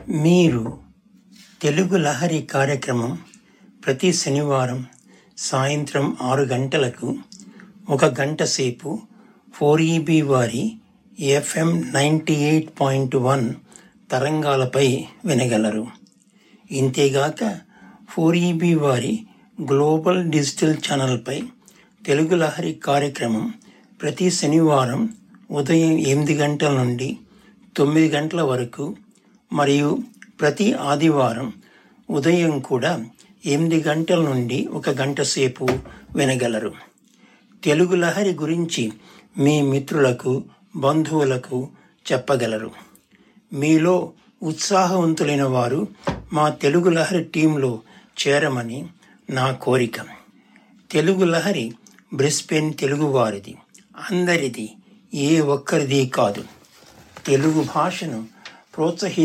మీరు తెలుగు లహరి కార్యక్రమం ప్రతి శనివారం సాయంత్రం ఆరు గంటలకు ఒక గంట సేపు ఫోర్ ఈబీ వారి FM ninety eight point one తరంగాలపై వినగలరు ఇంతేగాక ఫోర్ ఈబీ వారి గ్లోబల్ డిజిటల్ ఛానల్పై తెలుగు లహరి కార్యక్రమం ప్రతి శనివారం ఉదయం ఎనిమిది గంటల నుండి తొమ్మిది గంటల వరకు మరియు ప్రతి ఆదివారం ఉదయం కూడా ఎనిమిది గంటల నుండి ఒక గంట సేపు వినగలరు తెలుగు లహరి గురించి మీ మిత్రులకు బంధువులకు చెప్పగలరు మీలో ఉత్సాహవంతులైన వారు మా తెలుగు లహరి టీంలో చేరమని నా కోరిక తెలుగు లహరి బ్రిస్బెన్ తెలుగువారిది అందరిది ఏ ఒక్కరిది కాదు తెలుగు భాషను ప్రోత్సహి